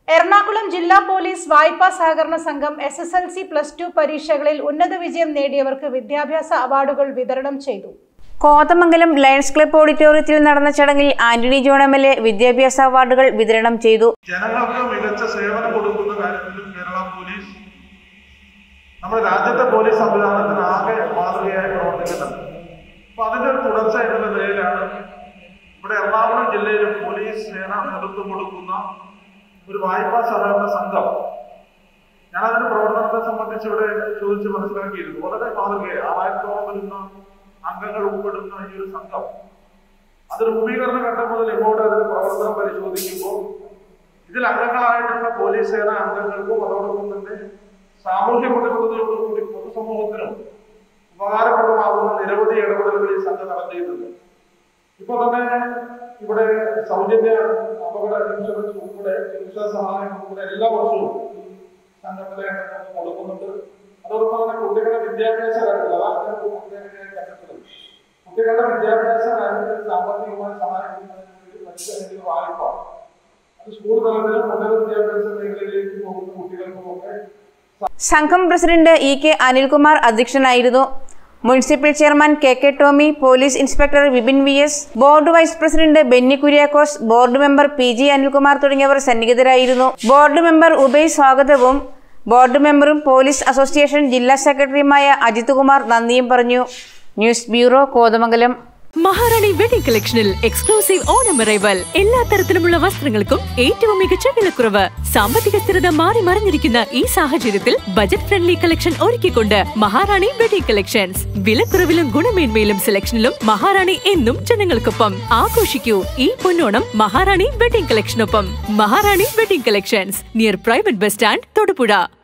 എറണാകുളം ജില്ലാ പോലീസ് വായ്പാ സഹകരണ സംഘം S S L C plus two പരീക്ഷകളിൽ ഉന്നത വിജയം നേടിയവർക്ക് വിദ്യാഭ്യാസ അവാർഡുകൾ വിതരണം ചെയ്തു കോതമംഗലം ലയൺസ് ക്ലബ്ബ് ഓഡിറ്റോറിയത്തിൽ നടന്ന ചടങ്ങിൽ Antony John M L A വിദ്യാഭ്യാസ അവാർഡുകൾ വിതരണം ചെയ്തു ജനങ്ങൾക്ക് മികച്ച സേവനം കൊടുക്കുന്ന കാര്യത്തിലും കേരള പോലീസ് നമ്മുടെ രാജ്യത്തെ പോലീസ് സംവിധാനത്തിന് ആകെ മാതൃകയായി പ്രവർത്തിക്കുന്നുണ്ട് അപ്പൊ അതിന്റെ ഒരു തുടർച്ച എന്നുള്ള നിലയിലാണ് ഇവിടെ എറണാകുളം ജില്ലയിലും പോലീസ് സേന നേതൃത്വം കൊടുക്കുന്ന ഒരു വായ്പാ സഹകരണ സംഘം ഞാൻ അതിന്റെ പ്രവർത്തനത്തെ സംബന്ധിച്ച് ഇവിടെ ചോദിച്ച് മനസ്സിലാക്കിയിരുന്നു വളരെ മാതൃകയായി ആറായിരത്തോളം വരുന്ന അംഗങ്ങൾ ഉൾപ്പെടുന്ന ഈ ഒരു സംഘം അത് രൂപീകരണ ഘട്ടം മുതൽ ഇങ്ങോട്ട് അതിന്റെ പ്രവർത്തനം പരിശോധിക്കുമ്പോൾ ഇതിൽ അംഗങ്ങളായിട്ടുള്ള പോലീസ് സേന അംഗങ്ങൾക്കും അതോടൊപ്പം തന്നെ സാമൂഹ്യ പ്രതിബദ്ധതയോടുകൂടി പൊതുസമൂഹത്തിനും ഉപകാരപ്രദമാകുന്ന നിരവധി ഇടപെടലുകൾ ഈ സംഘം നടത്തിയിട്ടുണ്ട് ഇപ്പൊ തന്നെ ഇവിടെ സൗജന്യ അപകട ഇൻഷുറൻസ് ഉൾപ്പെടെ ചികിത്സാ സഹായം ഉൾപ്പെടെ എല്ലാ വർഷവും സംഘത്തിലെ അംഗങ്ങൾക്ക് കൊടുക്കുന്നുണ്ട് അതോടൊപ്പം തന്നെ കുട്ടികളുടെ വിദ്യാഭ്യാസ കാര്യത്തിൽ അതാണ് ഞാൻ പ്രത്യേകതയായി കണ്ടിട്ടുള്ളത് കുട്ടികളുടെ വിദ്യാഭ്യാസ കാര്യത്തിൽ സാമ്പത്തികമായി സഹായിക്കുന്നതിന് വേണ്ടി പലിശ രഹിത വായ്പ അത് സ്കൂൾ തലത്തിലും ഉന്നത വിദ്യാഭ്യാസ മേഖലയിലേക്ക് പോകുന്ന കുട്ടികൾക്കുമൊക്കെ സംഘം പ്രസിഡന്റ് ഇ കെ അനിൽകുമാർ അധ്യക്ഷനായിരുന്നു municipal chairman K K Tomy police inspector Vipin V S board vice president Benny Kuriakose board member P G Anilkumar തുടങ്ങിയവർ സന്നിഹിതരായിരുന്നു ബോർഡ് മെമ്പർ ഉബൈ സ്വാഗതവും ബോർഡ് മെമ്പറും പോലീസ് അസോസിയേഷൻ ജില്ലാ സെക്രട്ടറിയുമായ അജിത് കുമാർ നന്ദിയും പറഞ്ഞു news bureau Kothamangalam Maharani wedding കളക്ഷനിൽ എക്സ്ക്ലൂസീവ് ഓണം അറൈവൽ എല്ലാ തരത്തിലുമുള്ള വസ്ത്രങ്ങൾക്കും ഏറ്റവും മികച്ച വിലക്കുറവ് സാമ്പത്തിക സ്ഥിരത മാറി മറിഞ്ഞിരിക്കുന്ന ഈ സാഹചര്യത്തിൽ ബജറ്റ് ഫ്രണ്ട്ലി കളക്ഷൻ ഒരുക്കിക്കൊണ്ട് മഹാറാണി വെഡിംഗ് കളക്ഷൻസ് വിലക്കുറവിലും ഗുണമേന്മയിലും സെലക്ഷനിലും മഹാറാണി എന്നും ജനങ്ങൾക്കൊപ്പം ആഘോഷിക്കൂ ഈ പൊന്നോണം മഹാറാണി വെഡിംഗ് കളക്ഷനൊപ്പം Maharani wedding collections near private bus stand Thodupuzha